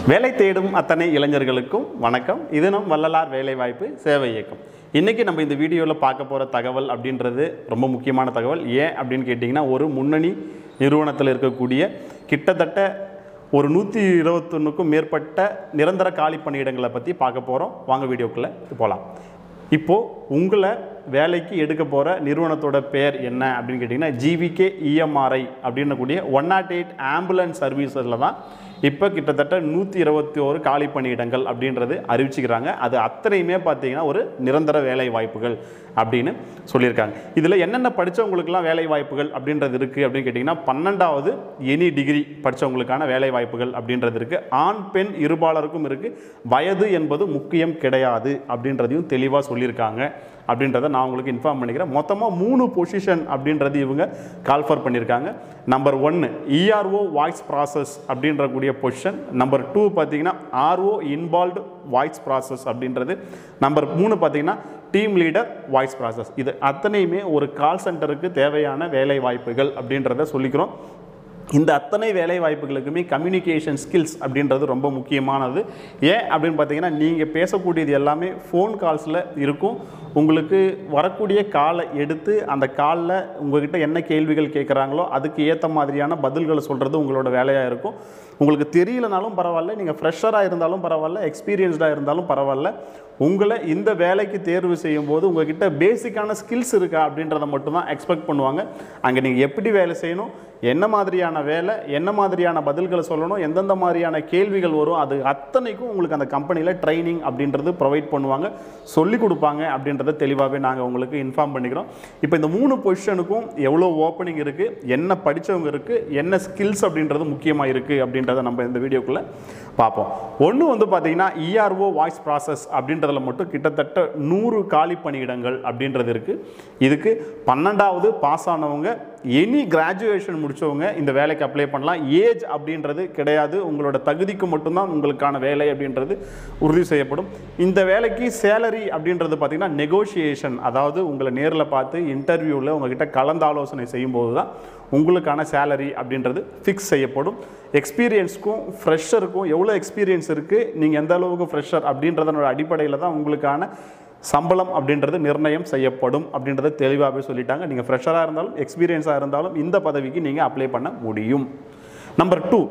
வேலை தேடும் அத்தனை இளைஞர்களுக்கும் வணக்கம் இது நம் வள்ளலார் வேலைவாய்ப்பு சேவை இயக்கம் இன்றைக்கி நம்ம இந்த வீடியோவில் பார்க்க போகிற தகவல் அப்படின்றது ரொம்ப முக்கியமான தகவல் ஏன் அப்படின்னு கேட்டிங்கன்னா ஒரு முன்னணி நிறுவனத்தில் இருக்கக்கூடிய கிட்டத்தட்ட ஒரு நூற்றி இருபத்தொன்னுக்கும் மேற்பட்ட நிரந்தர காலி பணியிடங்களை பற்றி பார்க்க போகிறோம் வாங்க வீடியோக்குள்ளே போகலாம் இப்போது உங்களை வேலைக்கு எடுக்க போகிற நிறுவனத்தோட பேர் என்ன அப்படின்னு கேட்டிங்கன்னா ஜிவிகே இஎம்ஆர்ஐ அப்படின்னக்கூடிய ஒன் நாட் எயிட் ஆம்புலன்ஸ் சர்வீஸில் தான் இப்போ கிட்டத்தட்ட நூற்றி இருபத்தி ஒரு காலி பணியிடங்கள் அப்படின்றது அறிவிச்சுக்கிறாங்க அது அத்தனையுமே பார்த்தீங்கன்னா ஒரு நிரந்தர வேலை வாய்ப்புகள் அப்படின்னு சொல்லியிருக்காங்க இதில் என்னென்ன படித்தவங்களுக்குலாம் வேலை வாய்ப்புகள் அப்படின்றது இருக்குது அப்படின்னு கேட்டிங்கன்னா பன்னெண்டாவது எனி டிகிரி படித்தவங்களுக்கான வேலை வாய்ப்புகள் அப்படின்றது இருக்குது ஆண் பெண் இருபாலருக்கும் இருக்குது வயது என்பது முக்கியம் கிடையாது அப்படின்றதையும் தெளிவாக சொல்லியிருக்காங்க அப்படின்றத நான் உங்களுக்கு இன்ஃபார்ம் பண்ணிக்கிறேன் மொத்தமாக மூணு பொசிஷன் அப்படின்றது இவங்க கால்ஃபர் பண்ணியிருக்காங்க நம்பர் ஒன்று இஆர்ஓ வாய்ஸ் ப்ராசஸ் அப்படின்ற கூடிய பொசிஷன் நம்பர் டூ பார்த்தீங்கன்னா ஆர்ஓ இன்வால்வ்டு வாய்ஸ் ப்ராசஸ் அப்படின்றது நம்பர் மூணு பார்த்தீங்கன்னா டீம் லீடர் வாய்ஸ் ப்ராசஸ் இது அத்தனையுமே ஒரு கால் சென்டருக்கு தேவையான வேலை வாய்ப்புகள் அப்படின்றத சொல்லிக்கிறோம் இந்த அத்தனை வேலை வாய்ப்புகளுக்குமே கம்யூனிகேஷன் ஸ்கில்ஸ் அப்படின்றது ரொம்ப முக்கியமானது ஏன் அப்படின்னு பார்த்தீங்கன்னா நீங்கள் பேசக்கூடியது எல்லாமே ஃபோன் கால்ஸில் இருக்கும் உங்களுக்கு வரக்கூடிய காலை எடுத்து அந்த காலில் உங்ககிட்ட என்ன கேள்விகள் கேட்குறாங்களோ அதுக்கு ஏற்ற மாதிரியான பதில்களை சொல்கிறது உங்களோட வேலையாக இருக்கும் உங்களுக்கு தெரியலனாலும் பரவாயில்ல நீங்கள் ஃப்ரெஷராக இருந்தாலும் பரவாயில்ல எக்ஸ்பீரியன்ஸ்டாக இருந்தாலும் பரவாயில்ல உங்களை இந்த வேலைக்கு தேர்வு செய்யும் போது உங்ககிட்ட பேசிக்கான ஸ்கில்ஸ் இருக்கா அப்படின்றத மட்டும்தான் எக்ஸ்பெக்ட் பண்ணுவாங்க அங்கே நீங்கள் எப்படி வேலை செய்யணும் என்ன மாதிரியான வேலை என்ன மாதிரியான பதில்களை சொல்லணும் எந்தெந்த மாதிரியான கேள்விகள் வரும் அது அத்தனைக்கும் உங்களுக்கு அந்த கம்பெனியில் ட்ரைனிங் அப்படின்றது ப்ரொவைட் பண்ணுவாங்க சொல்லி கொடுப்பாங்க அப்படின்றத தெளிவாகவே நாங்கள் உங்களுக்கு இன்ஃபார்ம் பண்ணிக்கிறோம் இப்போ இந்த மூணு பொசிஷனுக்கும் எவ்வளோ ஓப்பனிங் இருக்குது என்ன படித்தவங்க இருக்குது என்ன ஸ்கில்ஸ் அப்படின்றது முக்கியமாக இருக்குது அப்படின்றத நம்ம இந்த வீடியோக்குள்ளே பார்ப்போம் ஒன்று வந்து பார்த்தீங்கன்னா இஆர்ஓ வாய்ஸ் ப்ராசஸ் அப்படின்றதுல மட்டும் கிட்டத்தட்ட நூறு காலி பணியிடங்கள் அப்படின்றது இருக்குது இதுக்கு பன்னெண்டாவது பாஸ் ஆனவங்க எனி கிராஜுவேஷன் முடித்தவங்க இந்த வேலைக்கு அப்ளை பண்ணலாம் ஏஜ் அப்படின்றது கிடையாது உங்களோட தகுதிக்கு மட்டும்தான் உங்களுக்கான வேலை அப்படின்றது உறுதி செய்யப்படும் இந்த வேலைக்கு சேலரி அப்படின்றது பார்த்திங்கன்னா நெகோஷியேஷன் அதாவது உங்களை நேரில் பார்த்து இன்டர்வியூவில் உங்ககிட்ட கலந்தாலோசனை செய்யும்போது தான் உங்களுக்கான சேலரி அப்படின்றது ஃபிக்ஸ் செய்யப்படும் எக்ஸ்பீரியன்ஸ்க்கும் ஃப்ரெஷருக்கும் எவ்வளோ எக்ஸ்பீரியன்ஸ் இருக்குது நீங்கள் எந்த அளவுக்கு ஃப்ரெஷர் அப்படின்றதனோட அடிப்படையில் தான் உங்களுக்கான சம்பளம் அப்படின்றது நிர்ணயம் செய்யப்படும் அப்படின்றத தெளிவாகவே சொல்லிட்டாங்க நீங்கள் ஃப்ரெஷராக இருந்தாலும் எக்ஸ்பீரியன்ஸாக இருந்தாலும் இந்த பதவிக்கு நீங்கள் அப்ளை பண்ண முடியும் number two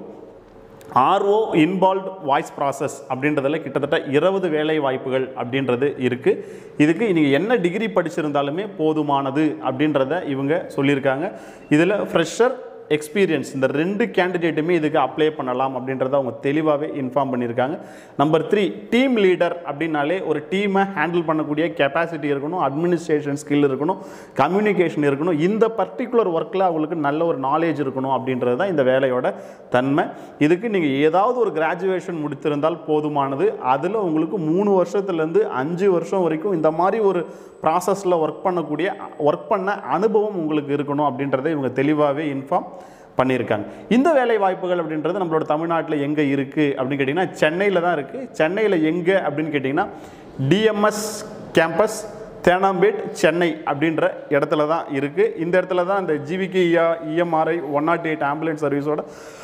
RO involved voice process அப்படின்றதில் கிட்டத்தட்ட இருபது வேலை வாய்ப்புகள் அப்படின்றது இருக்குது இதுக்கு நீங்கள் என்ன டிகிரி படிச்சிருந்தாலுமே போதுமானது அப்படின்றத இவங்க சொல்லியிருக்காங்க இதில் ஃப்ரெஷர் எக்ஸ்பீரியன்ஸ் இந்த ரெண்டு கேண்டிடேட்டுமே இதுக்கு அப்ளை பண்ணலாம் அப்படின்றத அவங்க தெளிவாகவே இன்ஃபார்ம் பண்ணியிருக்காங்க நம்பர் த்ரீ டீம் லீடர் அப்படின்னாலே ஒரு டீமை ஹேண்டில் பண்ணக்கூடிய கெப்பாசிட்டி இருக்கணும் அட்மினிஸ்ட்ரேஷன் ஸ்கில் இருக்கணும் கம்யூனிகேஷன் இருக்கணும் இந்த பர்டிகுலர் ஒர்க்கில் அவங்களுக்கு நல்ல ஒரு நாலேஜ் இருக்கணும் அப்படின்றது தான் இந்த வேலையோட தன்மை இதுக்கு நீங்கள் ஏதாவது ஒரு கிராஜுவேஷன் முடித்திருந்தால் போதுமானது அதில் உங்களுக்கு மூணு வருஷத்துலேருந்து அஞ்சு வருஷம் வரைக்கும் இந்த மாதிரி ஒரு ப்ராசஸில் ஒர்க் பண்ணக்கூடிய ஒர்க் பண்ண அனுபவம் உங்களுக்கு இருக்கணும் அப்படின்றத இவங்க தெளிவாகவே இன்ஃபார்ம் பண்ணியிருக்காங்க இந்த வேலை வாய்ப்புகள் அப்படின்றது நம்மளோட தமிழ்நாட்டில் எங்கே இருக்குது அப்படின்னு கேட்டிங்கன்னா சென்னையில் தான் இருக்குது சென்னையில் எங்கே அப்படின்னு கேட்டிங்கன்னா டிஎம்எஸ் கேம்பஸ் தேனாம்பேட் சென்னை அப்படின்ற இடத்துல தான் இருக்குது இந்த இடத்துல தான் இந்த GVK EMRI one nought eight ambulance சர்வீஸோட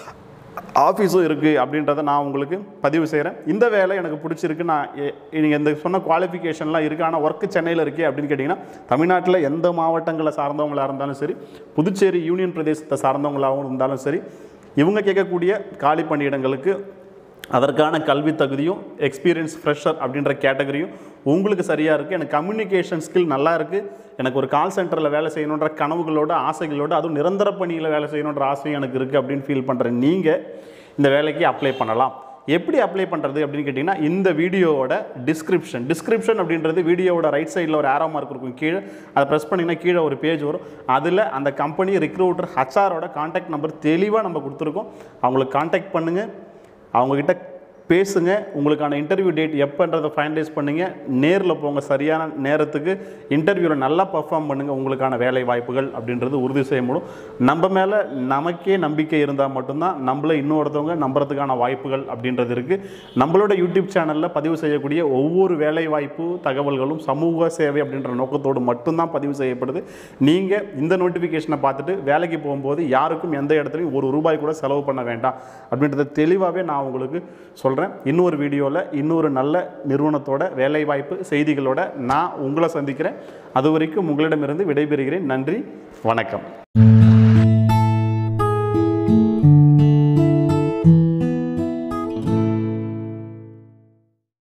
ஆஃபீஸும் இருக்குது அப்படின்றத நான் உங்களுக்கு பதிவு செய்கிறேன் இந்த வேலை எனக்கு பிடிச்சிருக்கு நான் நீங்கள் இந்த சொன்ன குவாலிஃபிகேஷன்லாம் இருக்குது ஆனால் ஒர்க்கு சென்னையில் இருக்கே அப்படின்னு கேட்டிங்கன்னா தமிழ்நாட்டில் எந்த மாவட்டங்களை சார்ந்தவங்களாக இருந்தாலும் சரி புதுச்சேரி யூனியன் பிரதேசத்தை சார்ந்தவங்களாகவும் இருந்தாலும் சரி இவங்க கேட்கக்கூடிய காலி பணியிடங்களுக்கு அதற்கான கல்வி தகுதியும் எக்ஸ்பீரியன்ஸ் ஃப்ரெஷர் அப்படின்ற கேட்டகரியும் உங்களுக்கு சரியாக இருக்குது எனக்கு கம்யூனிகேஷன் ஸ்கில் நல்லா இருக்குது எனக்கு ஒரு கால் சென்டரில் வேலை செய்யணுன்ற கனவுகளோட ஆசைகளோட அதுவும் நிரந்தர பணியில் வேலை செய்யணுன்ற ஆசையும் எனக்கு இருக்குது அப்படின்னு ஃபீல் பண்ணுற நீங்கள் இந்த வேலைக்கு அப்ளை பண்ணலாம் எப்படி அப்ளை பண்ணுறது அப்படின்னு கேட்டிங்கன்னா இந்த வீடியோவோட டிஸ்கிரிப்ஷன் டிஸ்கிரிப்ஷன் அப்படின்றது வீடியோவோட ரைட் சைடில் ஒரு ஆரோ மார்க் இருக்கும் கீழே அதை ப்ரெஸ் பண்ணிங்கன்னா கீழே ஒரு பேஜ் வரும் அதில் அந்த கம்பெனி ரிக்ரூட்டர் ஹச்ஆரோட காண்டாக்ட் நம்பர் தெளிவாக நம்ம கொடுத்துருக்கோம் அவங்களுக்கு காண்டாக்ட் பண்ணுங்கள் அவங்கக்கிட்ட பேசுங்க உங்களுக்கான இன்டர்வியூ டேட் எப்போன்றதை ஃபைனலைஸ் பண்ணுங்கள் நேரில் போங்க சரியான நேரத்துக்கு இன்டர்வியூவில் நல்லா பர்ஃபார்ம் பண்ணுங்கள் உங்களுக்கான வேலை வாய்ப்புகள் அப்படின்றது உறுதி செய்ய முடியும் நம்ம மேலே நமக்கே நம்பிக்கை இருந்தால் மட்டும்தான் நம்மளை இன்னொருத்தவங்க நம்புறதுக்கான வாய்ப்புகள் அப்படின்றது இருக்குது நம்மளோட யூடியூப் சேனலில் பதிவு செய்யக்கூடிய ஒவ்வொரு வேலை வாய்ப்பு தகவல்களும் சமூக சேவை அப்படின்ற நோக்கத்தோடு மட்டும்தான் பதிவு செய்யப்படுது நீங்கள் இந்த நோட்டிஃபிகேஷனை பார்த்துட்டு வேலைக்கு போகும்போது யாருக்கும் எந்த இடத்துலையும் ஒரு ரூபாய் கூட செலவு பண்ண வேண்டாம் அப்படின்றத தெளிவாகவே நான் உங்களுக்கு சொல்ல சொல்கிறேன் இன்னொரு வீடியோவில் இன்னொரு நல்ல நிறுவனத்தோட வேலைவாய்ப்பு செய்திகளோட நான் உங்களை சந்திக்கிறேன் அது வரைக்கும் உங்களிடமிருந்து விடைபெறுகிறேன் நன்றி வணக்கம்